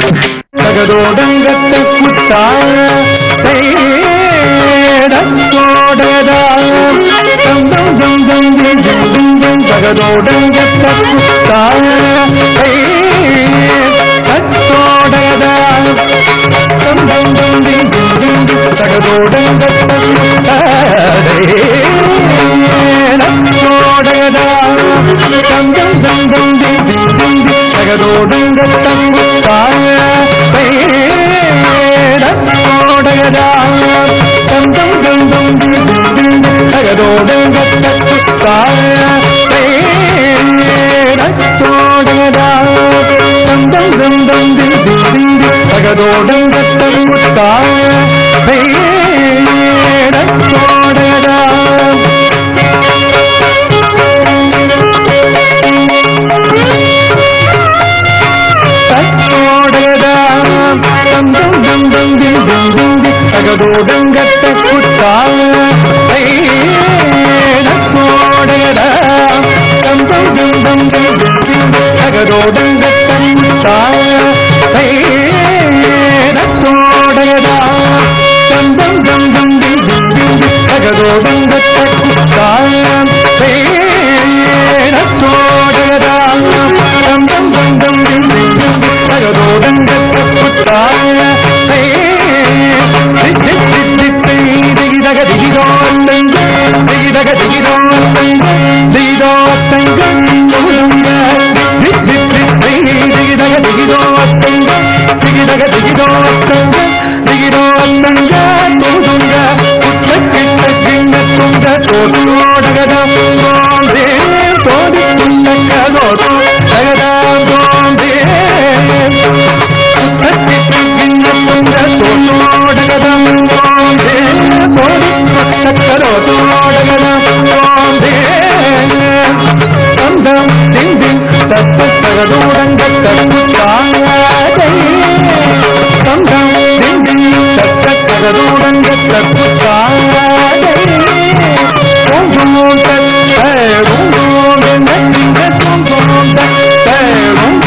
தகதோடங்கத்த குத்தா தோடதா தம் தம் தம் தம் தம் தம் தம் தம் தகதோடங்கத்த குத்தா தோடதா தம் தம் தம் தம் தம் தம் தகதோடங்கத்த குத்தா தோடதா தம் தம் தம் தம் தம் தம் தகதோடங்க தங்குத்தாய பேடோடகதா தந்தம் தந்தம் தகதோடங்க தங்குத்தாய பேடோடகதா தந்தம் தந்தம் தகதோடங்க தங்குத்தாய பேடோடகதா தகதோடங்கத்த குத்தாய தகதோடங்கத்த தகதோடகதா தந்தம் தந்தம் தகதோடங்கத்த குத்தாய தகதோடகதா தந்தம் தந்தம் தகதோடங்கத்த குத்தாய தகதூடங்க